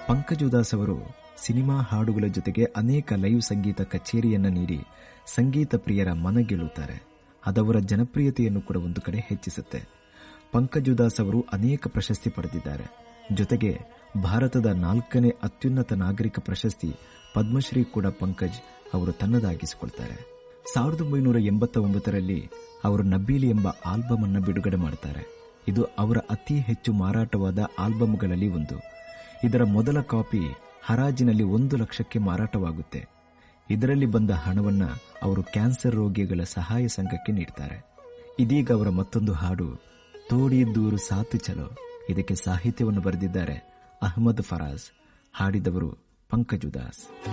ಪಂಕಜ್ ಉದಾಸ್ ಅವರು ಸಿನಿಮಾ ಹಾಡುಗಳ ಜೊತೆಗೆ ಅನೇಕ ಲೈವ್ ಸಂಗೀತ ಕಚೇರಿಯನ್ನ ನೀಡಿ ಸಂಗೀತ ಪ್ರಿಯರ ಮನ ಗೆಲ್ಲುತ್ತಾರೆ ಅದವರ ಜನಪ್ರಿಯತೆಯನ್ನು ಕೂಡ ಒಂದು ಕಡೆ ಹೆಚ್ಚಿಸುತ್ತೆ ಪಂಕಜ್ ಉದಾಸ್ ಅವರು ಅನೇಕ ಪ್ರಶಸ್ತಿ ಪಡೆದಿದ್ದಾರೆ ಜೊತೆಗೆ ಭಾರತದ ನಾಲ್ಕನೇ ಅತ್ಯುನ್ನತ ನಾಗರಿಕ ಪ್ರಶಸ್ತಿ ಪದ್ಮಶ್ರೀ ಕೂಡ ಪಂಕಜ್ ಅವರು ತನ್ನದಾಗಿಸಿಕೊಳ್ತಾರೆ ಸಾವಿರದ ಒಂಬೈನೂರ ಎಂಬತ್ತ ಒಂಬತ್ತರಲ್ಲಿ ಅವರು ನಬೀಲಿ ಎಂಬ ಆಲ್ಬಮ್ ಅನ್ನು ಬಿಡುಗಡೆ ಮಾಡುತ್ತಾರೆ ಇದು ಅವರ ಅತಿ ಹೆಚ್ಚು ಮಾರಾಟವಾದ ಆಲ್ಬಮ್ಗಳಲ್ಲಿ ಒಂದು ಇದರ ಮೊದಲ ಕಾಪಿ ಹರಾಜಿನಲ್ಲಿ ಒಂದು ಲಕ್ಷಕ್ಕೆ ಮಾರಾಟವಾಗುತ್ತೆ ಇದರಲ್ಲಿ ಬಂದ ಹಣವನ್ನ ಅವರು ಕ್ಯಾನ್ಸರ್ ರೋಗಿಗಳ ಸಹಾಯ ಸಂಘಕ್ಕೆ ನೀಡ್ತಾರೆ ಇದೀಗ ಅವರ ಮತ್ತೊಂದು ಹಾಡು ತೋಡಿ ದೂರು ಸಾತು ಚಲೋ ಇದಕ್ಕೆ ಸಾಹಿತ್ಯವನ್ನು ಬರೆದಿದ್ದಾರೆ ಅಹಮದ್ ಫರಾಜ್ ಹಾಡಿದವರು ಪಂಕಜ್ ಉದಾಸ್